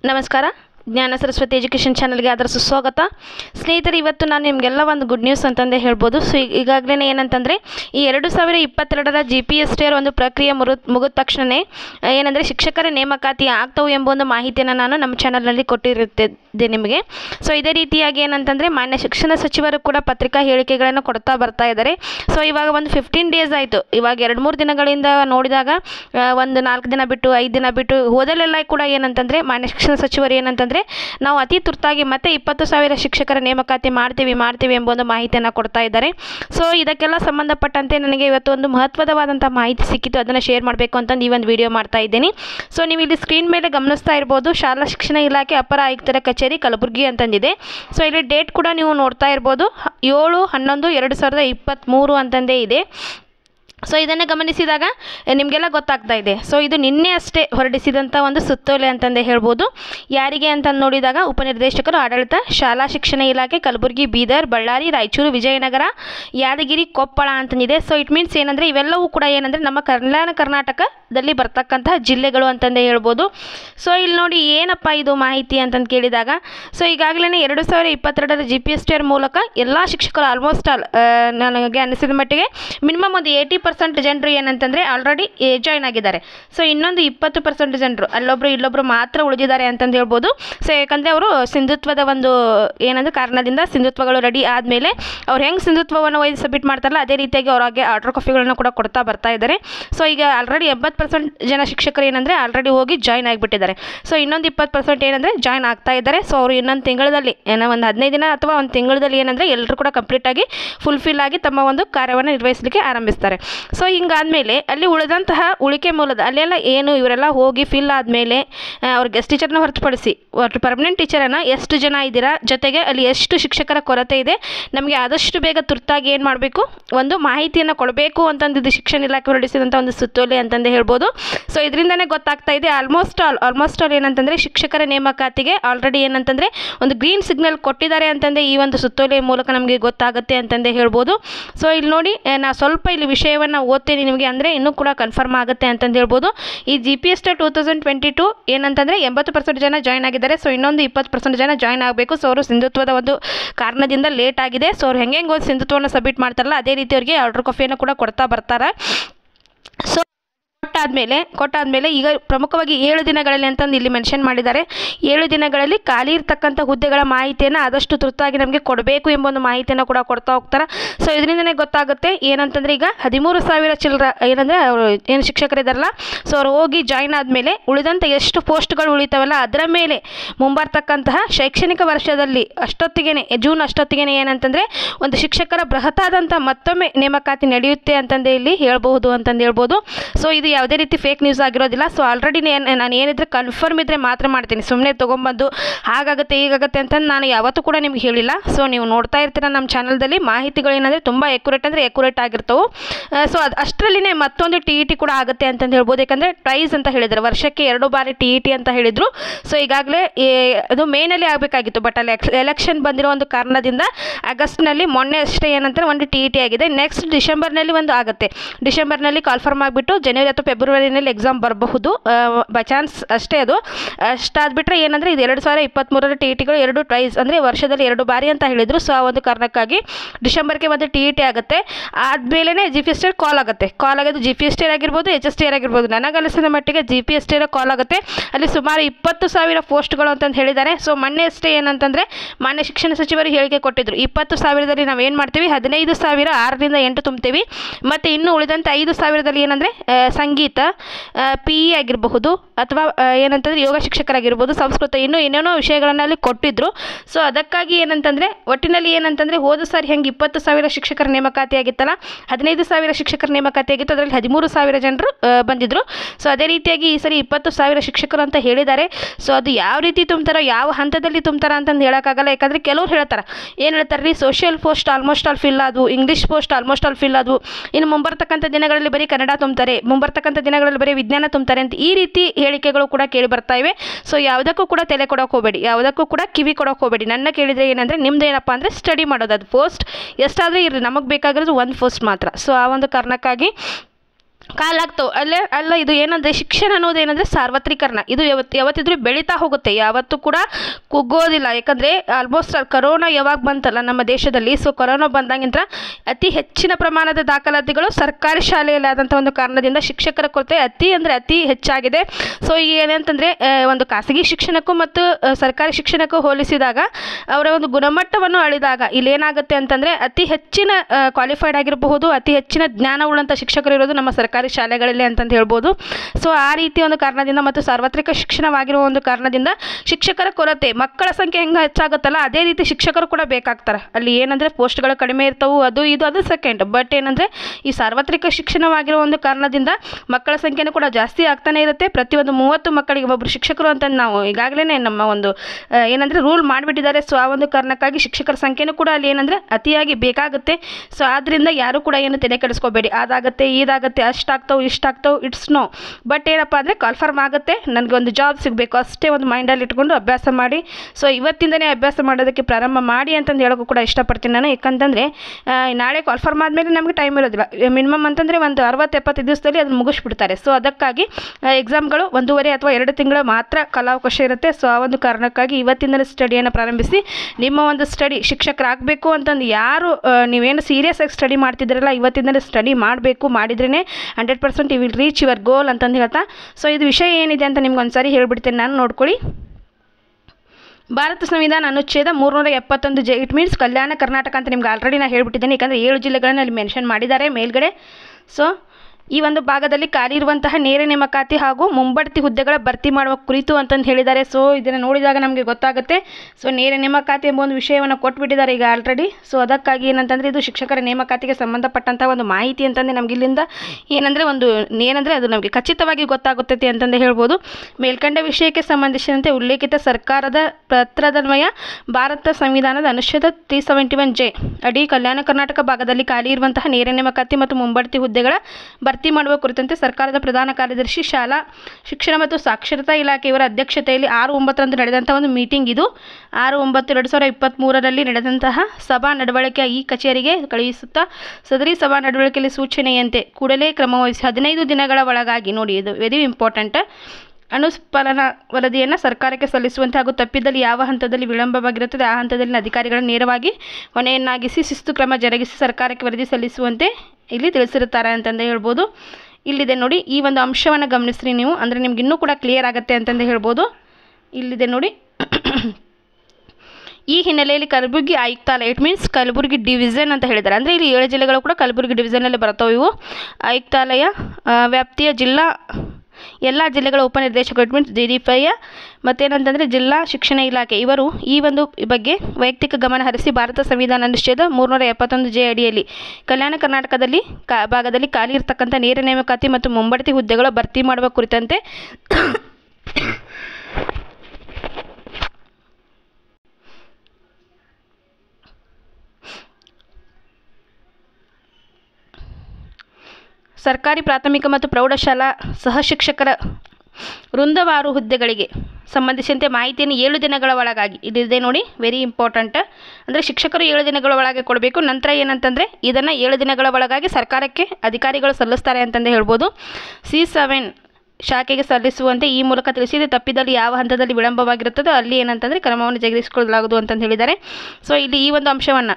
ನಮಸ್ಕಾರ ಜ್ಞಾನ ಸರಸ್ವತಿ ಎಜುಕೇಷನ್ ಚಾನಲ್ಗೆ ಅದರ ಸುಸ್ವಾಗತ ಸ್ನೇಹಿತರೆ ಇವತ್ತು ನಾನು ನಿಮಗೆಲ್ಲ ಒಂದು ಗುಡ್ ನ್ಯೂಸ್ ಅಂತಂದೇ ಹೇಳ್ಬೋದು ಸೊ ಈಗಾಗಲೇ ಏನಂತಂದರೆ ಈ ಎರಡು ಸಾವಿರ ಇಪ್ಪತ್ತೆರಡರ ಜಿ ಪಿ ಎಸ್ ಟಿ ಒಂದು ಪ್ರಕ್ರಿಯೆ ಮುರು ಮುಗಿದ ತಕ್ಷಣವೇ ಏನಂದರೆ ಶಿಕ್ಷಕರ ನೇಮಕಾತಿ ಆಗ್ತವು ಎಂಬ ಒಂದು ಮಾಹಿತಿಯನ್ನು ನಾನು ನಮ್ಮ ಚಾನಲ್ನಲ್ಲಿ ಕೊಟ್ಟಿರುತ್ತಿದ್ದೆ ನಿಮಗೆ ಸೊ ಇದೇ ರೀತಿಯಾಗಿ ಏನಂತಂದರೆ ಮಾನ್ಯ ಶಿಕ್ಷಣ ಸಚಿವರು ಕೂಡ ಪತ್ರಿಕಾ ಹೇಳಿಕೆಗಳನ್ನು ಕೊಡ್ತಾ ಬರ್ತಾ ಇದ್ದಾರೆ ಸೊ ಇವಾಗ ಒಂದು ಫಿಫ್ಟೀನ್ ಡೇಸ್ ಆಯಿತು ಇವಾಗ ಎರಡು ಮೂರು ದಿನಗಳಿಂದ ನೋಡಿದಾಗ ಆ, ಒಂದು ನಾಲ್ಕು ದಿನ ಬಿಟ್ಟು ಐದು ದಿನ ಬಿಟ್ಟು ಹೋದಲ್ಲೆಲ್ಲ ಕೂಡ ಏನಂತಂದರೆ ಮಾನ್ಯ ಶಿಕ್ಷಣ ಸಚಿವರು ಏನಂತಂದರೆ ನಾವು ಅತಿ ತುರ್ತಾಗಿ ಮತ್ತೆ ಇಪ್ಪತ್ತು ಸಾವಿರ ಶಿಕ್ಷಕರ ನೇಮಕಾತಿ ಮಾಡ್ತೀವಿ ಮಾಡ್ತೀವಿ ಎಂಬ ಒಂದು ಮಾಹಿತಿಯನ್ನು ಕೊಡ್ತಾ ಇದ್ದಾರೆ ಸೊ ಇದಕ್ಕೆಲ್ಲ ಸಂಬಂಧಪಟ್ಟಂತೆ ನನಗೆ ಇವತ್ತು ಒಂದು ಮಹತ್ವದವಾದಂಥ ಮಾಹಿತಿ ಸಿಕ್ಕಿತ್ತು ಅದನ್ನು ಶೇರ್ ಮಾಡಬೇಕು ಅಂತ ಈ ಒಂದು ವಿಡಿಯೋ ಮಾಡ್ತಾ ಇದ್ದೀನಿ ಸೊ ನೀವು ಇಲ್ಲಿ ಸ್ಕ್ರೀನ್ ಮೇಲೆ ಗಮನಿಸ್ತಾ ಇರ್ಬೋದು ಶಾಲಾ ಶಿಕ್ಷಣ ಇಲಾಖೆ ಅಪರ ಆಯುಕ್ತರ ಕಚೇರಿ ಕಲಬುರಗಿ ಅಂತಂದಿದೆ ಸೊ ಇಲ್ಲಿ ಡೇಟ್ ಕೂಡ ನೀವು ನೋಡ್ತಾ ಇರ್ಬೋದು ಹ- ಏಳು ಹನ್ನೊಂದು ಎರಡು ಸಾವಿರದ ಇಪ್ಪತ್ತ್ಮೂರು ಅಂತಂದೇ ಇದೆ ಸೊ ಇದನ್ನು ಗಮನಿಸಿದಾಗ ಎ, ನಿಮಗೆಲ್ಲ ಗೊತ್ತಾಗ್ತಾ ಇದೆ ಸೊ ಇದು ನಿನ್ನೆ ಅಷ್ಟೇ ಹೊರಡಿಸಿದಂಥ ಒಂದು ಸುತ್ತೋಲೆ ಅಂತಂದೇ ಹೇಳ್ಬೋದು ಯಾರಿಗೆ ಅಂತ ನೋಡಿದಾಗ ಉಪನಿರ್ದೇಶಕರು ಆಡಳಿತ ಶಾಲಾ ಶಿಕ್ಷಣ ಇಲಾಖೆ ಕಲಬುರಗಿ ಬೀದರ್ ಬಳ್ಳಾರಿ ರಾಯಚೂರು ವಿಜಯನಗರ ಯಾದಗಿರಿ ಕೊಪ್ಪಳ ಅಂತಂದಿದೆ ಸೊ ಇಟ್ ಮೀನ್ಸ್ ಏನಂದರೆ ಇವೆಲ್ಲವೂ ಕೂಡ ಏನಂದರೆ ನಮ್ಮ ಕಲ್ಯಾಣ ಕರ್ನಾಟಕದಲ್ಲಿ ಬರ್ತಕ್ಕಂತಹ ಜಿಲ್ಲೆಗಳು ಅಂತಂದೇ ಹೇಳ್ಬೋದು ಸೊ ಇಲ್ಲಿ ನೋಡಿ ಏನಪ್ಪ ಇದು ಮಾಹಿತಿ ಅಂತಂದು ಕೇಳಿದಾಗ ಸೊ ಈಗಾಗಲೇ ಎರಡು ಸಾವಿರ ಇಪ್ಪತ್ತೆರಡರ G P S T R ಮೂಲಕ ಎಲ್ಲ ಶಿಕ್ಷಕರು ಆಲ್ಮೋಸ್ಟ್ ಆಲ್ ನನಗೆ ಅನಿಸಿದ ಮಟ್ಟಿಗೆ ಮಿನಿಮಮ್ ಒಂದು ಏಯ್ಟಿ ಪರ್ಸೆಂಟ್ ಜನರು ಏನಂತಂದರೆ ಆಲ್ರೆಡಿ ಜಾಯ್ನ್ ಆಗಿದ್ದಾರೆ ಸೊ ಇನ್ನೊಂದು ಇಪ್ಪತ್ತು ಪರ್ಸೆಂಟ್ ಜನರು ಅಲ್ಲೊಬ್ಬರು ಇಲ್ಲೊಬ್ಬರು ಮಾತ್ರ ಉಳಿದಿದ್ದಾರೆ ಅಂತಂದು ಹೇಳ್ಬೋದು ಸೊ ಯಾಕಂದರೆ ಅವರು ಸಿಂಧುತ್ವದ ಒಂದು ಏನಂದ್ರೆ ಕಾರಣದಿಂದ ಸಿಂಧುತ್ವಗಳು ರೆಡಿ ಆದಮೇಲೆ ಅವ್ರು ಹೆಂಗೆ ಸಿಂಧುತ್ವವನ್ನು ವಹಿಸಿ ಸಬ್ಮಿಟ್ ಮಾಡ್ತಾರಲ್ಲ ಅದೇ ರೀತಿಯಾಗಿ ಅವ್ರಿಗೆ ಆರ್ಡರ್ ಕಾಫಿಗಳನ್ನ ಕೂಡ ಕೊಡ್ತಾ ಬರ್ತಾ ಇದ್ದಾರೆ ಸೊ ಈಗ ಆಲ್ರೆಡಿ ಎಂಬತ್ತು ಪರ್ಸೆಂಟ್ ಜನ ಶಿಕ್ಷಕರು ಏನಂದರೆ ಆಲ್ರೆಡಿ ಹೋಗಿ ಜಾಯ್ನ್ ಆಗಿಬಿಟ್ಟಿದ್ದಾರೆ ಸೊ ಇನ್ನೊಂದು ಇಪ್ಪತ್ತು ಪರ್ಸೆಂಟ್ ಏನಂದರೆ ಜಾಯ್ನ್ ಆಗ್ತಾ ಇದ್ದಾರೆ ಸೊ ಅವರು ಇನ್ನೊಂದು ತಿಂಗಳಲ್ಲಿ ಏನೋ ಒಂದು ಹದಿನೈದು ದಿನ ಅಥವಾ ಒಂದು ತಿಂಗಳಲ್ಲಿ ಏನಂದರೆ ಎಲ್ಲರೂ ಕೂಡ ಕಂಪ್ಲೀಟಾಗಿ ಫುಲ್ಫಿಲ್ ಆಗಿ ತಮ್ಮ ಒಂದು ಕಾರ್ಯವನ್ನು ನಿರ್ವಹಿಸಲಿಕ್ಕೆ ಆರಂಭಿಸ್ತಾರೆ ಸೊ ಹಿಂಗಾದಮೇಲೆ ಅಲ್ಲಿ ಉಳಿದಂತಹ ಉಳಿಕೆ ಮೂಲದ ಅಲ್ಲೆಲ್ಲ ಏನು ಇವರೆಲ್ಲ ಹೋಗಿ ಫಿಲ್ ಆದಮೇಲೆ ಅವ್ರ ಗೆಸ್ಟ್ ಟೀಚರ್ನ ಹೊರತುಪಡಿಸಿ ಒಟ್ಟು ಪರ್ಮನೆಂಟ್ ಟೀಚರನ್ನು ಎಷ್ಟು ಜನ ಇದ್ದೀರಾ ಜೊತೆಗೆ ಅಲ್ಲಿ ಎಷ್ಟು ಶಿಕ್ಷಕರ ಕೊರತೆ ಇದೆ ನಮಗೆ ಆದಷ್ಟು ಬೇಗ ತುರ್ತಾಗಿ ಏನು ಮಾಡಬೇಕು ಒಂದು ಮಾಹಿತಿಯನ್ನು ಕೊಡಬೇಕು ಅಂತಂದಿದ್ದು ಶಿಕ್ಷಣ ಇಲಾಖೆ ಹೊರಡಿಸಿದಂಥ ಒಂದು ಸುತ್ತೋಲೆ ಅಂತಂದೇ ಹೇಳ್ಬೋದು ಸೊ ಇದರಿಂದನೇ ಗೊತ್ತಾಗ್ತಾ ಇದೆ ಆಲ್ಮೋಸ್ಟ್ ಆಲ್ ಆಲ್ಮೋಸ್ಟ್ ಆಲ್ ಏನಂತಂದರೆ ಶಿಕ್ಷಕರ ನೇಮಕಾತಿಗೆ ಆಲ್ರೆಡಿ ಏನಂತಂದರೆ ಒಂದು ಗ್ರೀನ್ ಸಿಗ್ನಲ್ ಕೊಟ್ಟಿದ್ದಾರೆ ಅಂತಂದೇ ಈ ಒಂದು ಸುತ್ತೋಲೆ ಮೂಲಕ ನಮಗೆ ಗೊತ್ತಾಗುತ್ತೆ ಅಂತಂದೇ ಹೇಳ್ಬೋದು ಸೊ ಇಲ್ಲಿ ನೋಡಿ ನಾ ಸ್ವಲ್ಪ ಇಲ್ಲಿ ವಿಷಯವನ್ನು ಓದ್ತೀನಿ ನಿಮಗೆ ಅಂದರೆ ಇನ್ನೂ ಕೂಡ ಕನ್ಫರ್ಮ್ ಆಗುತ್ತೆ ಅಂತಂದು ಹೇಳ್ಬೋದು ಈ G P S two thousand twenty two ಏನಂತಂದರೆ ಎಂಬತ್ತು ಪರ್ಸೆಂಟ್ ಜನ ಜಾಯ್ನ್ ಆಗಿದ್ದಾರೆ ಸೊ ಇನ್ನೊಂದು ಇಪ್ಪತ್ತು ಪರ್ಸೆಂಟ್ ಜನ ಜಾಯ್ನ್ ಆಗಬೇಕು ಸೊ ಅವರು ಸಿಂಧುತ್ವದ ಒಂದು ಕಾರಣದಿಂದ ಲೇಟ್ ಆಗಿದೆ ಸೊ ಅವ್ರು ಹೆಂಗೆ ಹೆಂಗೆ ಸಿಂಧುತ್ವವನ್ನು ಸಬ್ಮಿಟ್ ಮಾಡ್ತಾರಲ್ಲ ಅದೇ ರೀತಿ ಅವ್ರಿಗೆ ಆರ್ಡರ್ ಕಾಫಿಯನ್ನು ಕೂಡ ಕೊಡ್ತಾ ಬರ್ತಾರೆ ಸೊ ಕೊಟ್ಟಾದಮೇಲೆ ಕೊಟ್ಟಾದಮೇಲೆ ಈಗ ಪ್ರಮುಖವಾಗಿ ಏಳು ದಿನಗಳಲ್ಲಿ ಅಂತಂದು ಇಲ್ಲಿ ಮೆನ್ಷನ್ ಮಾಡಿದ್ದಾರೆ ಏಳು ದಿನಗಳಲ್ಲಿ ಖಾಲಿ ಇರ್ತಕ್ಕಂಥ ಹುದ್ದೆಗಳ ಮಾಹಿತಿಯನ್ನು ಆದಷ್ಟು ತುರ್ತಾಗಿ ನಮಗೆ ಕೊಡಬೇಕು ಎಂಬ ಒಂದು ಮಾಹಿತಿಯನ್ನು ಕೂಡ ಕೊಡ್ತಾ ಹೋಗ್ತಾರೆ ಸೊ ಇದರಿಂದನೇ ಗೊತ್ತಾಗುತ್ತೆ ಏನಂತಂದರೆ ಈಗ ಹದಿಮೂರು ಸಾವಿರ ಚಿಲ್ಲರ ಏನಂದರೆ ಅವರು ಏನು ಶಿಕ್ಷಕರಿದ್ದಾರಲ್ಲ ಸೊ ಅವ್ರು ಹೋಗಿ ಜಾಯ್ನ್ ಆದಮೇಲೆ ಉಳಿದಂಥ ಎಷ್ಟು ಪೋಸ್ಟ್ಗಳು ಉಳಿತಾವಲ್ಲ ಅದರ ಮೇಲೆ ಮುಂಬರ್ತಕ್ಕಂತಹ ಶೈಕ್ಷಣಿಕ ವರ್ಷದಲ್ಲಿ ಅಷ್ಟೊತ್ತಿಗೆ ಜೂನ್ ಅಷ್ಟೊತ್ತಿಗೆ ಏನಂತಂದರೆ ಒಂದು ಶಿಕ್ಷಕರ ಬೃಹತ್ತಾದಂಥ ಮತ್ತೊಮ್ಮೆ ನೇಮಕಾತಿ ನಡೆಯುತ್ತೆ ಅಂತಂದೇ ಇಲ್ಲಿ ಹೇಳ್ಬಹುದು ಅಂತಂದು ಹೇಳ್ಬೋದು ಸೊ ಇದು ಯಾವುದೇ ರೀತಿ ಫೇಕ್ ನ್ಯೂಸ್ ಆಗಿರೋದಿಲ್ಲ ಸೊ ಆಲ್ರೆಡಿ ನಾನು ಏನಿದ್ರೆ ಕನ್ಫರ್ಮ್ ಇದ್ದರೆ ಮಾತ್ರ ಮಾಡ್ತೀನಿ ಸುಮ್ಮನೆ ತೊಗೊಂಬಂದು ಹಾಗಾಗುತ್ತೆ ಹೀಗಾಗುತ್ತೆ ಅಂತ ನಾನು ಯಾವತ್ತೂ ಕೂಡ ನಿಮ್ಗೆ ಹೇಳಿಲ್ಲ ಸೊ ನೀವು ನೋಡ್ತಾ ಇರ್ತೀರ ನಮ್ಮ ಚಾನಲ್ದಲ್ಲಿ ಮಾಹಿತಿಗಳು ಏನಂದರೆ ತುಂಬ ಎಕ್ಯುರೇಟ್ ಅಂದರೆ ಎಕ್ಯುರೇಟ್ ಆಗಿರ್ತವೆ ಸೊ ಅದು ಅಷ್ಟರಲ್ಲಿನೇ ಮತ್ತೊಂದು ಟಿ ಇ ಟಿ ಕೂಡ ಆಗುತ್ತೆ ಅಂತಂದು ಹೇಳ್ಬೋದು ಯಾಕಂದರೆ ಟ್ರೈಸ್ ಅಂತ ಹೇಳಿದ್ದಾರೆ ವರ್ಷಕ್ಕೆ ಎರಡು ಬಾರಿ ಟಿ ಇ ಟಿ ಅಂತ ಹೇಳಿದರು ಸೊ ಈಗಾಗಲೇ ಅದು ಮೇನಲ್ಲಿ ಆಗಬೇಕಾಗಿತ್ತು ಬಟ್ ಅಲ್ಲಿ ಎಲೆಕ್ಷನ್ ಬಂದಿರೋ ಒಂದು ಕಾರಣದಿಂದ ಆಗಸ್ಟ್ನಲ್ಲಿ ಮೊನ್ನೆ ಅಷ್ಟೇ ಏನಂತಾರೆ ಒಂದು ಟಿ ಇ ಟಿ ಆಗಿದೆ ನೆಕ್ಸ್ಟ್ ಡಿಸೆಂಬರ್ನಲ್ಲಿ ಒಂದು ಆಗುತ್ತೆ ಡಿಸೆಂಬರ್ನಲ್ಲಿ ಕಾಲ್ಫರ್ಮ್ ಆಗಿಬಿಟ್ಟು ಜನವರಿ ಅಥವಾ ಫೆಬ್ರವರಿನಲ್ಲಿ ಎಕ್ಸಾಮ್ ಬರಬಹುದು ಬೈ ಚಾನ್ಸ್ ಅಷ್ಟೇ ಅದು ಅಷ್ಟಾದ್ಬಿಟ್ರೆ ಏನಂದರೆ ಇದು ಎರಡು ಸಾವಿರ ಇಪ್ಪತ್ತ್ಮೂರರ ಟಿ ಇ ಟಿಗಳು ಎರಡು ಟ್ರೈಸ್ ಅಂದರೆ ವರ್ಷದಲ್ಲಿ ಎರಡು ಬಾರಿ ಅಂತ ಹೇಳಿದರು ಸೊ ಆ ಒಂದು ಕಾರಣಕ್ಕಾಗಿ ಡಿಸೆಂಬರ್ಗೆ ಒಂದು ಟಿ ಇ ಟಿ ಆಗುತ್ತೆ ಆದಮೇಲೆ G P S T call ಆಗುತ್ತೆ ಕಾಲ್ ಆಗೋದು ಜಿ ಪಿ ಎಸ್ ಟಿ ಆಗಿರ್ಬೋದು ಎಚ್ ಎಸ್ ಟಿ ಆಗಿರ್ಬೋದು ನನಗನಿಸಿದ ಮಟ್ಟಿಗೆ G P S T call ಆಗುತ್ತೆ ಅಲ್ಲಿ ಸುಮಾರು ಇಪ್ಪತ್ತು ಸಾವಿರ ಪೋಸ್ಟ್ಗಳು ಅಂತಂದು ಹೇಳಿದ್ದಾರೆ ಸೊ ಮೊನ್ನೆ ಅಷ್ಟೇ ಏನಂತಂದರೆ ಮಾನ್ಯ ಶಿಕ್ಷಣ ಸಚಿವರು ಹೇಳಿಕೆ ಕೊಟ್ಟಿದ್ರು ಇಪ್ಪತ್ತು ಸಾವಿರದಲ್ಲಿ ನಾವು ಏನು ಮಾಡ್ತೀವಿ ಹದಿನೈದು ಸಾವಿರ ಆರರಿಂದ ಎಂಟು ತುಂಬ್ತೀವಿ ಮತ್ತು ಇನ್ನು ಉಳಿದಂಥ ಐದು ಸಾವಿರದಲ್ಲಿ ಏನಂದರೆ ಸಂಗೀತ ಪಿ ಇ ಆಗಿರಬಹುದು ಅಥವಾ ಆ, ಏನಂತಂದರೆ ಯೋಗ ಶಿಕ್ಷಕರಾಗಿರ್ಬೋದು ಸಂಸ್ಕೃತ ಇನ್ನೂ ಏನೇನೋ ವಿಷಯಗಳನ್ನು ಅಲ್ಲಿ ಕೊಟ್ಟಿದ್ರು ಸೊ ಅದಕ್ಕಾಗಿ ಏನಂತಂದರೆ ಒಟ್ಟಿನಲ್ಲಿ ಏನಂತಂದರೆ ಹೋದ ಸಾರಿ ಹೆಂಗೆ ಇಪ್ಪತ್ತು ಸಾವಿರ ಶಿಕ್ಷಕರ ನೇಮಕಾತಿ ಆಗಿತ್ತಲ್ಲ ಹದಿನೈದು ಸಾವಿರ ಶಿಕ್ಷಕರ ನೇಮಕಾತಿ ಆಗಿತ್ತು ಅದರಲ್ಲಿ ಹದಿಮೂರು ಸಾವಿರ ಜನರು ಆ, ಬಂದಿದ್ದರು ಸೊ ಅದೇ ರೀತಿಯಾಗಿ ಈ ಸರಿ ಇಪ್ಪತ್ತು ಸಾವಿರ ಶಿಕ್ಷಕರು ಅಂತ ಹೇಳಿದ್ದಾರೆ ಸೊ ಅದು ಯಾವ ರೀತಿ ತುಂಬ್ತಾರೋ ಯಾವ ಹಂತದಲ್ಲಿ ತುಂಬ್ತಾರ ಅಂತಂದು ಹೇಳೋಕ್ಕಾಗಲ್ಲ ಯಾಕಂದರೆ ಕೆಲವ್ರು ಹೇಳ್ತಾರೆ ಏನು ಹೇಳ್ತಾರೆ ರೀ social post almost all fill ಆದವು English post almost all fill ಆದವು ಇನ್ನು ಮುಂಬರ್ತಕ್ಕಂಥ ದಿನಗಳಲ್ಲಿ ಬರೀ ಕನ್ನಡ ತುಂಬ್ತಾರೆ ಮುಂಬರ್ತಕ್ಕಂಥ ದಿನಗಳಲ್ಲಿ ಬರೀ ವಿಜ್ಞಾನ ತುಂಬ್ತಾರೆ ಅಂತ ಈ ರೀತಿ ಹೇಳಿಕೆಗಳು ಕೂಡ ಕೇಳಿ ಬರ್ತಾ ಇವೆ ಸೊ ಯಾವುದಕ್ಕೂ ಕೂಡ ತಲೆ ಕೊಡೋಕೆ ಹೋಗಬೇಡಿ ಯಾವುದಕ್ಕೂ ಕೂಡ ಕಿವಿ ಕೊಡೋಕೆ ಹೋಗಬೇಡಿ ನನ್ನ ಕೇಳಿದರೆ ಏನಂದರೆ ನಿಮ್ದು ಏನಪ್ಪ ಅಂದರೆ ಸ್ಟಡಿ ಮಾಡೋದು ಅದು ಪೋಸ್ಟ್ ಎಷ್ಟಾದರೂ ಇರಲಿ ನಮಗೆ ಬೇಕಾಗಿರೋದು ಒಂದು ಪೋಸ್ಟ್ ಮಾತ್ರ ಸೊ ಆ ಒಂದು ಕಾರಣಕ್ಕಾಗಿ ಕಾಲಾಗ್ತವೆ ಅಲ್ಲೇ ಅಲ್ಲ ಇದು ಏನಂದರೆ ಶಿಕ್ಷಣ ಅನ್ನೋದು ಏನಂದರೆ ಸಾರ್ವತ್ರೀಕರಣ ಇದು ಯಾವತ್ತು ಯಾವತ್ತಿದ್ರೂ ಬೆಳೀತಾ ಹೋಗುತ್ತೆ ಯಾವತ್ತೂ ಕೂಡ ಕುಗ್ಗೋದಿಲ್ಲ ಯಾಕಂದರೆ ಆಲ್ಮೋಸ್ಟ್ ಕರೋನಾ ಯಾವಾಗ ಬಂತಲ್ಲ ನಮ್ಮ ದೇಶದಲ್ಲಿ ಸೊ ಕೊರೋನಾ ಬಂದಾಗಿಂದ ಅತಿ ಹೆಚ್ಚಿನ ಪ್ರಮಾಣದ ದಾಖಲಾತಿಗಳು ಸರ್ಕಾರಿ ಶಾಲೆಯಲ್ಲಿ ಆದಂಥ ಒಂದು ಕಾರಣದಿಂದ ಶಿಕ್ಷಕರ ಕೊರತೆ ಅತಿ ಅಂದರೆ ಅತಿ ಹೆಚ್ಚಾಗಿದೆ ಸೊ ಈಗ ಏನಂತಂದರೆ ಒಂದು ಖಾಸಗಿ ಶಿಕ್ಷಣಕ್ಕೂ ಮತ್ತು ಆ, ಸರ್ಕಾರಿ ಶಿಕ್ಷಣಕ್ಕೂ ಹೋಲಿಸಿದಾಗ ಅವರ ಒಂದು ಗುಣಮಟ್ಟವನ್ನು ಅಳಿದಾಗ ಇಲ್ಲೇನಾಗುತ್ತೆ ಅಂತಂದರೆ ಅತಿ ಹೆಚ್ಚಿನ ಕ್ವಾಲಿಫೈಡ್ ಆಗಿರಬಹುದು ಅತಿ ಹೆಚ್ಚಿನ ಜ್ಞಾನವುಳ್ಳಂಥ ಶಿಕ್ಷಕರು ಇರೋದು ನಮ್ಮ ಸರ್ಕಾರಿ ಶಾಲೆಗಳಲ್ಲಿ ಅಂತಂದು ಹೇಳ್ಬೋದು ಸೊ ಆ ರೀತಿ ಒಂದು ಕಾರಣದಿಂದ ಮತ್ತು ಸಾರ್ವತ್ರಿಕ ಶಿಕ್ಷಣವಾಗಿರುವ ಒಂದು ಕಾರಣದಿಂದ ಶಿಕ್ಷಕರ ಕೊರತೆ ಮಕ್ಕಳ ಸಂಖ್ಯೆ ಹೆಂಗೆ ಹೆಚ್ಚಾಗುತ್ತಲ್ಲ ಅದೇ ರೀತಿ ಶಿಕ್ಷಕರು ಕೂಡ ಬೇಕಾಗ್ತಾರೆ ಅಲ್ಲಿ ಏನಂದರೆ ಪೋಸ್ಟ್ಗಳು ಕಡಿಮೆ ಇರ್ತವು ಅದು ಇದು ಅದು ಸೆಕೆಂಡ್ ಬಟ್ ಏನಂದರೆ ಈ ಸಾರ್ವತ್ರಿಕ ಶಿಕ್ಷಣವಾಗಿರೋ ಒಂದು ಕಾರಣದಿಂದ ಮಕ್ಕಳ ಸಂಖ್ಯೆನೂ ಕೂಡ ಜಾಸ್ತಿ ಆಗ್ತಾನೆ ಇರುತ್ತೆ ಪ್ರತಿಯೊಂದು ಮೂವತ್ತು ಮಕ್ಕಳಿಗೆ ಒಬ್ಬರು ಶಿಕ್ಷಕರು ಅಂತ ನಾವು ಈಗಾಗಲೇ ನಮ್ಮ ಒಂದು ಆ, ಏನಂದರೆ ರೂಲ್ ಮಾಡಿಬಿಟ್ಟಿದ್ದಾರೆ ಸೊ ಆ ಒಂದು ಕಾರಣಕ್ಕಾಗಿ ಶಿಕ್ಷಕರ ಸಂಖ್ಯೆನೂ ಕೂಡ ಅಲ್ಲಿ ಏನಂದರೆ ಅತಿಯಾಗಿ ಬೇಕಾಗುತ್ತೆ ಸೊ ಆದ್ದರಿಂದ ಯಾರೂ ಕೂಡ ಏನು ತಲೆ ಕೆಡಿಸ್ಕೋಬೇಡಿ ಅದಾಗತ್ತೆ ಇದಾಗತ್ತೆ ಅಷ್ಟಾಗ್ತಾವೆ ಇಷ್ಟಾಗ್ತಾವೆ ಇಟ್ಸ್ ನೋ ಬಟ್ ಏನಪ್ಪ ಅಂದರೆ ಕಾಲ್ಫರ್ಮ್ ಆಗುತ್ತೆ ನನಗೆ ಒಂದು ಜಾಬ್ ಸಿಗಬೇಕು ಅಷ್ಟೇ ಒಂದು ಮೈಂಡಲ್ಲಿ ಇಟ್ಕೊಂಡು ಅಭ್ಯಾಸ ಮಾಡಿ ಸೊ ಇವತ್ತಿಂದನೇ ಅಭ್ಯಾಸ ಮಾಡೋದಕ್ಕೆ ಪ್ರಾರಂಭ ಮಾಡಿ ಅಂತಂದು ಹೇಳೋಕ್ಕೂ ಕೂಡ ಇಷ್ಟಪಡ್ತೀನಿ ನಾನು ಯಾಕಂತಂದರೆ ಆ, ನಾಳೆ ಕಾಲ್ಫರ್ಮ್ ಆದಮೇಲೆ ನಮಗೆ ಟೈಮ್ ಇರೋದಿಲ್ಲ ಮಿನಿಮಮ್ ಅಂತಂದರೆ ಒಂದು ಅರವತ್ತು ಎಪ್ಪತ್ತು ದಿವಸದಲ್ಲಿ ಅದನ್ನು ಮುಗಿಸ್ಬಿಡ್ತಾರೆ ಸೊ ಅದಕ್ಕಾಗಿ ಎಕ್ಸಾಮ್ಗಳು ಒಂದೂವರೆ ಅಥವಾ ಎರಡು ತಿಂಗಳ ಮಾತ್ರ ಕಾಲಾವಕಾಶ ಇರುತ್ತೆ ಸೊ ಆ ಒಂದು ಕಾರಣಕ್ಕಾಗಿ ಇವತ್ತಿಂದಲೇ ಸ್ಟಡಿಯನ್ನು ಪ್ರಾರಂಭಿಸಿ ನಿಮ್ಮ ಒಂದು ಸ್ಟಡಿ ಶಿಕ್ಷಕರಾಗಬೇಕು ಅಂತಂದು ಯಾರು ಆ, ನೀವೇನು ಸೀರಿಯಸ್ ಆಗಿ ಸ್ಟಡಿ ಮಾಡ್ತಿದ್ದೀರಲ್ಲ ಇವತ್ತಿಂದಲೇ ಸ್ಟಡಿ ಮಾಡಬೇಕು ಮಾಡಿದ್ರೇ hundred percent you will reach your goal ಅಂತಂದು ಹೇಳ್ತಾ ಸೊ ಇದು ವಿಷಯ ಏನಿದೆ ಅಂತ ನಿಮ್ಗೆ ಒಂದು ಸಾರಿ ಹೇಳ್ಬಿಡ್ತೇನೆ ನಾನು ನೋಡ್ಕೊಳ್ಳಿ ಭಾರತ ಸಂವಿಧಾನ ಅನುಚ್ಛೇದ ಮೂರುನೂರ ಎಪ್ಪತ್ತೊಂದು J it means Kalyana Karnataka ಅಂತ ನಿಮ್ಗೆ ಆಲ್ರೆಡಿ ನಾನು ಹೇಳ್ಬಿಟ್ಟಿದ್ದೇನೆ ಯಾಕಂದರೆ ಏಳು ಜಿಲ್ಲೆಗಳನ್ನು ಅಲ್ಲಿ ಮೆನ್ಷನ್ ಮಾಡಿದ್ದಾರೆ ಮೇಲ್ಗಡೆ ಸೊ ಈ ಒಂದು ಭಾಗದಲ್ಲಿ ಖಾಲಿ ಇರುವಂತಹ ನೇರ ನೇಮಕಾತಿ ಹಾಗೂ ಮುಂಬಡ್ತಿ ಹುದ್ದೆಗಳ ಭರ್ತಿ ಮಾಡುವ ಕುರಿತು ಅಂತಂದು ಹೇಳಿದ್ದಾರೆ ಸೊ ಇದನ್ನು ನೋಡಿದಾಗ ನಮಗೆ ಗೊತ್ತಾಗುತ್ತೆ ಸೊ ನೇರ ನೇಮಕಾತಿ ಎಂಬ ಒಂದು ವಿಷಯವನ್ನು ಕೊಟ್ಬಿಟ್ಟಿದ್ದಾರೆ ಈಗ ಆಲ್ರೆಡಿ ಸೊ ಅದಕ್ಕಾಗಿ ಏನಂತಂದರೆ ಇದು ಶಿಕ್ಷಕರ ನೇಮಕಾತಿಗೆ ಸಂಬಂಧಪಟ್ಟಂಥ ಒಂದು ಮಾಹಿತಿ ಅಂತಂದರೆ ನಮ್ಗೆ ಇಲ್ಲಿಂದ ಏನಂದರೆ ಒಂದು ಏನಂದರೆ ಅದು ನಮಗೆ ಖಚಿತವಾಗಿ ಗೊತ್ತಾಗುತ್ತೈತಿ ಅಂತಂದು ಹೇಳ್ಬೋದು ಮೇಲ್ಕಂಡ ವಿಷಯಕ್ಕೆ ಸಂಬಂಧಿಸಿದಂತೆ ಉಲ್ಲೇಖಿತ ಸರ್ಕಾರದ ಪತ್ರದನ್ವಯ ಭಾರತ ಸಂವಿಧಾನದ ಅನುಚ್ಛೇದ ತ್ರೀ ಸೆವೆಂಟಿ ಒನ್ ಜೆ ಅಡಿ ಕಲ್ಯಾಣ ಕರ್ನಾಟಕ ಭಾಗದಲ್ಲಿ ಖಾಲಿ ಇರುವಂತಹ ನೇರ ನೇಮಕಾತಿ ಮತ್ತು ಮುಂಬಡ್ತಿ ಹುದ್ದೆಗಳ ಭರ್ತಿ ಮಾಡುವ ಕುರಿತಂತೆ ಸರ್ಕಾರದ ಪ್ರಧಾನ ಕಾರ್ಯದರ್ಶಿ ಶಾಲಾ ಶಿಕ್ಷಣ ಮತ್ತು ಸಾಕ್ಷರತಾ ಇಲಾಖೆಯವರ ಅಧ್ಯಕ್ಷತೆಯಲ್ಲಿ ಆರು ಒಂಬತ್ತರಂದು ನಡೆದಂಥ ಒಂದು ಮೀಟಿಂಗ್ ಇದು ಆರು ಒಂಬತ್ತು ಎರಡು ಸಾವಿರದ ಇಪ್ಪತ್ತ್ಮೂರರಲ್ಲಿ ನಡೆದಂತಹ ಸಭಾ ನಡವಳಿಕೆ ಈ ಕಚೇರಿಗೆ ಕಳುಹಿಸುತ್ತಾ ಸದರಿ ಸಭಾ ನಡವಳಿಕೆಯಲ್ಲಿ ಸೂಚನೆಯಂತೆ ಕೂಡಲೇ ಕ್ರಮವಹಿಸಿ ಹದಿನೈದು ದಿನಗಳ ಒಳಗಾಗಿ ನೋಡಿ ಇದು ವೆರಿ ಇಂಪಾರ್ಟೆಂಟ್ ಅನುಸ್ಫಲನ ವರದಿಯನ್ನು ಸರ್ಕಾರಕ್ಕೆ ಸಲ್ಲಿಸುವಂತೆ ಹಾಗೂ ತಪ್ಪಿದಲ್ಲಿ ಯಾವ ಹಂತದಲ್ಲಿ ವಿಳಂಬವಾಗಿರುತ್ತದೆ ಆ ಹಂತದಲ್ಲಿನ ಅಧಿಕಾರಿಗಳನ್ನು ನೇರವಾಗಿ ಹೊಣೆಯನ್ನಾಗಿಸಿ ಶಿಸ್ತು ಕ್ರಮ ಜರುಗಿಸಿ ಸರ್ಕಾರಕ್ಕೆ ವರದಿ ಸಲ್ಲಿಸುವಂತೆ ಇಲ್ಲಿ ತಿಳಿಸಿರುತ್ತಾರೆ ಅಂತಂದೇ ಹೇಳ್ಬೋದು ಇಲ್ಲಿದೆ ನೋಡಿ ಈ ಒಂದು ಅಂಶವನ್ನು ಗಮನಿಸ್ರಿ ನೀವು ಅಂದರೆ ನಿಮ್ಗೆ ಇನ್ನೂ ಕೂಡ ಕ್ಲಿಯರ್ ಆಗುತ್ತೆ ಅಂತಂದೇ ಹೇಳ್ಬೋದು ಇಲ್ಲಿದೆ ನೋಡಿ ಈ ಹಿನ್ನೆಲೆಯಲ್ಲಿ ಕಲಬುರಗಿ ಆಯುಕ್ತಾಲಯ ಇಟ್ ಮೀನ್ಸ್ ಕಲಬುರಗಿ ಡಿವಿಷನ್ ಅಂತ ಹೇಳಿದ್ದಾರೆ ಅಂದರೆ ಇಲ್ಲಿ ಏಳು ಜಿಲ್ಲೆಗಳು ಕೂಡ ಕಲಬುರಗಿ ಡಿವಿಷನಲ್ಲಿ ಬರ್ತವೆ ಇವು ಆಯುಕ್ತಾಲಯ ಆ, ವ್ಯಾಪ್ತಿಯ ಜಿಲ್ಲಾ ಎಲ್ಲ ಜಿಲ್ಲೆಗಳ ಉಪನಿರ್ದೇಶಕರು ಇಟ್ ಮೀನ್ಸ್ ಡಿ ಡಿ ಪೈಯ ಮತ್ತೇನಂತಂದರೆ ಜಿಲ್ಲಾ ಶಿಕ್ಷಣ ಇಲಾಖೆ ಇವರು ಈ ಒಂದು ಬಗ್ಗೆ ವೈಯಕ್ತಿಕ ಗಮನ ಹರಿಸಿ ಭಾರತ ಸಂವಿಧಾನ ಅನುಚ್ಛೇದ ಮೂರುನೂರ ಎಪ್ಪತ್ತೊಂದು ಜೆ ಅಡಿಯಲ್ಲಿ ಕಲ್ಯಾಣ ಕರ್ನಾಟಕದಲ್ಲಿ ಕಾ ಭಾಗದಲ್ಲಿ ಖಾಲಿ ಇರತಕ್ಕಂಥ ನೇರ ನೇಮಕಾತಿ ಮತ್ತು ಮುಂಬಡ್ತಿ ಹುದ್ದೆಗಳ ಭರ್ತಿ ಮಾಡುವ ಕುರಿತಂತೆ ಸರ್ಕಾರಿ ಪ್ರಾಥಮಿಕ ಮತ್ತು ಪ್ರೌಢಶಾಲಾ ಸಹಶಿಕ್ಷಕರ ವೃಂದವಾರು ಹುದ್ದೆಗಳಿಗೆ ಸಂಬಂಧಿಸಿದಂತೆ ಮಾಹಿತಿಯನ್ನು ಏಳು ದಿನಗಳ ಒಳಗಾಗಿ ಇದಿದೆ ನೋಡಿ ವೆರಿ ಇಂಪಾರ್ಟೆಂಟ್ ಅಂದರೆ ಶಿಕ್ಷಕರು ಏಳು ದಿನಗಳ ಒಳಗೆ ಕೊಡಬೇಕು ನಂತರ ಏನಂತಂದರೆ ಇದನ್ನು ಏಳು ದಿನಗಳ ಒಳಗಾಗಿ ಸರ್ಕಾರಕ್ಕೆ ಅಧಿಕಾರಿಗಳು ಸಲ್ಲಿಸ್ತಾರೆ ಅಂತಂದು ಹೇಳ್ಬೋದು ಸಿ ಸೆವೆನ್ ಶಾಖೆಗೆ ಸಲ್ಲಿಸುವಂತೆ ಈ ಮೂಲಕ ತಿಳಿಸಿದೆ ತಪ್ಪಿದಲ್ಲಿ ಯಾವ ಹಂತದಲ್ಲಿ ವಿಳಂಬವಾಗಿರುತ್ತದೋ ಅಲ್ಲಿ ಏನಂತಂದರೆ ಕ್ರಮವನ್ನು ಜರುಗಿಸಿಕೊಳ್ಳಲಾಗುವುದು ಅಂತಂದು ಹೇಳಿದ್ದಾರೆ ಸೊ ಇಲ್ಲಿ ಈ ಒಂದು ಅಂಶವನ್ನು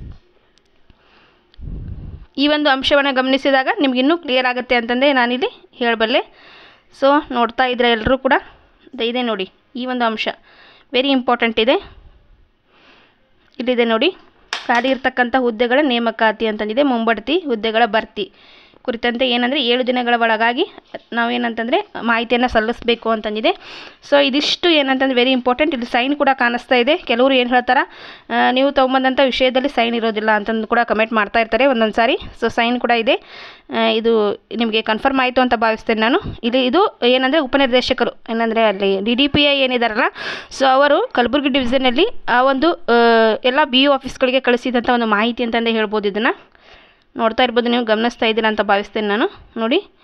ಈ ಒಂದು ಅಂಶವನ್ನು ಗಮನಿಸಿದಾಗ ನಿಮ್ಗೆ ಇನ್ನೂ ಕ್ಲಿಯರ್ ಆಗುತ್ತೆ ಅಂತಂದೇ ನಾನಿಲ್ಲಿ ಹೇಳಬಲ್ಲೆ ಸೊ ನೋಡ್ತಾ ಇದ್ರೆ ಎಲ್ಲರೂ ಕೂಡ ದ- ಇದೆ ನೋಡಿ ಈ ಒಂದು ಅಂಶ ವೆರಿ ಇಂಪಾರ್ಟೆಂಟ್ ಇದೆ ಇಲ್ಲಿದೆ ನೋಡಿ ಖಾಲಿ ಇರ್ತಕ್ಕಂಥ ಹುದ್ದೆಗಳ ನೇಮಕಾತಿ ಅಂತಂದಿದೆ ಮುಂಬಡ್ತಿ ಹುದ್ದೆಗಳ ಭರ್ತಿ ಕುರಿತಂತೆ ಏನಂದರೆ ಏಳು ದಿನಗಳ ಒಳಗಾಗಿ ನಾವೇನಂತಂದರೆ ಮಾಹಿತಿಯನ್ನು ಸಲ್ಲಿಸಬೇಕು ಅಂತಂದಿದೆ ಸೊ ಇದಿಷ್ಟು ಏನಂತಂದ್ರೆ ವೆರಿ ಇಂಪಾರ್ಟೆಂಟ್ ಇಲ್ಲಿ ಸೈನ್ ಕೂಡ ಕಾಣಿಸ್ತಾ ಇದೆ ಕೆಲವರು ಏನು ಹೇಳ್ತಾರೆ ಆ, ನೀವು ತೊಗೊಂಬಂದಂಥ ವಿಷಯದಲ್ಲಿ ಸೈನ್ ಇರೋದಿಲ್ಲ ಅಂತಂದು ಕೂಡ ಕಮೆಂಟ್ ಮಾಡ್ತಾ ಇರ್ತಾರೆ ಒಂದೊಂದು ಸಾರಿ ಸೊ ಸೈನ್ ಕೂಡ ಇದೆ ಆ, ಇದು ನಿಮಗೆ ಕನ್ಫರ್ಮ್ ಆಯಿತು ಅಂತ ಭಾವಿಸ್ತೇನೆ ನಾನು ಇಲ್ಲಿ ಇದು ಏನಂದರೆ ಉಪನಿರ್ದೇಶಕರು ಏನಂದರೆ ಅಲ್ಲಿ ಡಿ ಡಿ ಪಿ ಐ ಏನಿದಾರಲ್ಲ ಸೊ ಅವರು ಕಲಬುರಗಿ ಡಿವಿಷನಲ್ಲಿ ಆ ಒಂದು ಆ, ಎಲ್ಲ ಬಿ ಯು ಆಫೀಸ್ಗಳಿಗೆ ಕಳಿಸಿದಂಥ ಒಂದು ಮಾಹಿತಿ ಅಂತಂದೇ ಹೇಳ್ಬೋದು ಇದನ್ನು ನೋಡ್ತಾ ಇರ್ಬೋದು ನೀವು ಗಮನಿಸ್ತಾ ಇದ್ದೀರಾ ಅಂತ ಭಾವಿಸ್ತೇನೆ ನಾನು ನೋಡಿ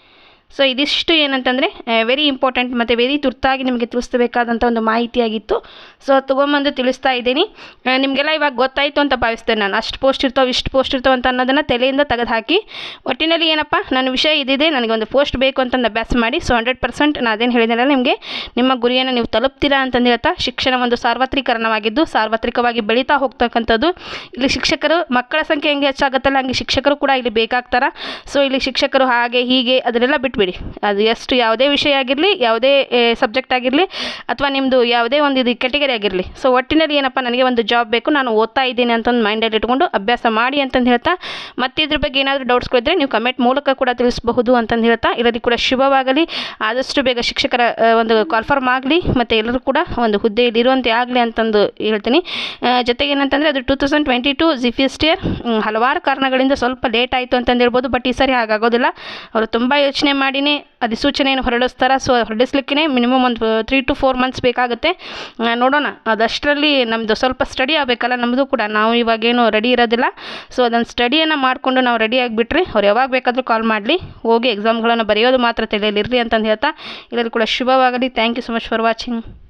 ಸೊ ಇದಿಷ್ಟು ಏನಂತಂದರೆ ವೆರಿ ಇಂಪಾರ್ಟೆಂಟ್ ಮತ್ತು ವೆರಿ ತುರ್ತಾಗಿ ನಿಮಗೆ ತಿಳಿಸಬೇಕಾದಂಥ ಒಂದು ಮಾಹಿತಿಯಾಗಿತ್ತು ಸೊ ತೊಗೊಂಬಂದು ತಿಳಿಸ್ತಾ ಇದ್ದೀನಿ ಆ, ನಿಮಗೆಲ್ಲ ಇವಾಗ ಗೊತ್ತಾಯಿತು ಅಂತ ಭಾವಿಸ್ತೇನೆ ನಾನು ಅಷ್ಟು ಪೋಸ್ಟ್ ಇರ್ತಾವೆ ಇಷ್ಟು ಪೋಸ್ಟ್ ಇರ್ತಾವೆ ಅಂತ ಅನ್ನೋದನ್ನು ತಲೆಯಿಂದ ತೆಗೆದು ಹಾಕಿ ಒಟ್ಟಿನಲ್ಲಿ ಏನಪ್ಪ ನನ್ನ ವಿಷಯ ಇದಿದೆ ನನಗೆ ಒಂದು ಪೋಸ್ಟ್ ಬೇಕು ಅಂತಂದು ಅಭ್ಯಾಸ ಮಾಡಿ ಸೊ ಹಂಡ್ರೆಡ್ ಪರ್ಸೆಂಟ್ ನಾನು ಅದೇನು ಹೇಳಿದ್ನಲ್ಲ ನಿಮಗೆ ನಿಮ್ಮ ಗುರಿಯನ್ನು ನೀವು ತಲುಪ್ತೀರಾ ಅಂತಂದು ಹೇಳ್ತಾ ಶಿಕ್ಷಣ ಒಂದು ಸಾರ್ವತ್ರಿಕರಣವಾಗಿದ್ದು ಸಾರ್ವತ್ರಿಕವಾಗಿ ಬೆಳೀತಾ ಹೋಗ್ತಕ್ಕಂಥದ್ದು ಇಲ್ಲಿ ಶಿಕ್ಷಕರು ಮಕ್ಕಳ ಸಂಖ್ಯೆ ಹೆಂಗೆ ಹೆಚ್ಚಾಗುತ್ತಲ್ಲ ಹಂಗೆ ಶಿಕ್ಷಕರು ಕೂಡ ಇಲ್ಲಿ ಬೇಕಾಗ್ತಾರ ಸೊ ಇಲ್ಲಿ ಶಿಕ್ಷಕರು ಹಾಗೆ ಹೀಗೆ ಅದನ್ನೆಲ್ಲ ಬಿಟ್ಬಿಡಿ ಅದು ಎಷ್ಟು ಯಾವುದೇ ವಿಷಯ ಆಗಿರಲಿ ಯಾವುದೇ ಸಬ್ಜೆಕ್ಟ್ ಆಗಿರಲಿ ಅಥವಾ ನಿಮ್ಮದು ಯಾವುದೇ ಒಂದು ಇದು ಕೆಟಗರಿ ಆಗಿರಲಿ ಸೊ ಒಟ್ಟಿನಲ್ಲಿ ಏನಪ್ಪ ನನಗೆ ಒಂದು ಜಾಬ್ ಬೇಕು ನಾನು ಓದ್ತಾ ಇದ್ದೀನಿ ಅಂತಂದು ಮೈಂಡಲ್ಲಿ ಇಟ್ಕೊಂಡು ಅಭ್ಯಾಸ ಮಾಡಿ ಅಂತಂದು ಹೇಳ್ತಾ ಮತ್ತೆ ಇದ್ರ ಬಗ್ಗೆ ಏನಾದರೂ ಡೌಟ್ಸ್ಗಳಿದ್ರೆ ನೀವು ಕಮೆಂಟ್ ಮೂಲಕ ಕೂಡ ತಿಳಿಸಬಹುದು ಅಂತಂದು ಹೇಳ್ತಾ ಎಲ್ಲರಿಗೂ ಕೂಡ ಶುಭವಾಗಲಿ ಆದಷ್ಟು ಬೇಗ ಶಿಕ್ಷಕರ ಆ, ಒಂದು ಕಾಲ್ಫರ್ಮ್ ಆಗಲಿ ಮತ್ತು ಎಲ್ಲರೂ ಕೂಡ ಒಂದು ಹುದ್ದೆಯಲ್ಲಿ ಇರುವಂತೆ ಆಗಲಿ ಅಂತಂದು ಹೇಳ್ತೀನಿ ಆ, ಜೊತೆಗೆ ಏನಂತಂದರೆ ಅದು two thousand twenty two G P S T year ಹಲವಾರು ಕಾರಣಗಳಿಂದ ಸ್ವಲ್ಪ ಲೇಟ್ ಆಯಿತು ಅಂತಂದು ಹೇಳ್ಬೋದು ಬಟ್ ಈ ಸರಿ ಹಾಗಾಗೋದಿಲ್ಲ ಅವರು ತುಂಬ ಯೋಚನೆ ಮಾಡಿನೇ ಅಧಿಸೂಚನೆಯನ್ನು ಹೊರಡಿಸ್ತಾರೆ ಸೊ ಹೊರಡಿಸ್ಲಿಕ್ಕೆ ಮಿನಿಮಮ್ ಒಂದು ತ್ರೀ ಟು ಫೋರ್ ಮಂತ್ಸ್ ಬೇಕಾಗುತ್ತೆ ಆ, ನೋಡೋಣ ಅದಷ್ಟರಲ್ಲಿ ನಮ್ಮದು ಸ್ವಲ್ಪ ಸ್ಟಡಿ ಆಗಬೇಕಲ್ಲ ನಮ್ಮದು ಕೂಡ ನಾವು ಇವಾಗೇನು ರೆಡಿ ಇರೋದಿಲ್ಲ ಸೊ ಅದನ್ನು ಸ್ಟಡಿಯನ್ನು ಮಾಡಿಕೊಂಡು ನಾವು ರೆಡಿ ಆಗಿಬಿಟ್ರೆ ಅವ್ರು ಯಾವಾಗ ಬೇಕಾದರೂ ಕಾಲ್ ಮಾಡಲಿ ಹೋಗಿ ಎಕ್ಸಾಮ್ಗಳನ್ನು ಬರೆಯೋದು ಮಾತ್ರ ತಲೆಯಲ್ಲಿರಲಿ ಅಂತಂದು ಹೇಳ್ತಾ ಎಲ್ಲರಿಗೂ ಕೂಡ ಶುಭವಾಗಲಿ thank you so much for watching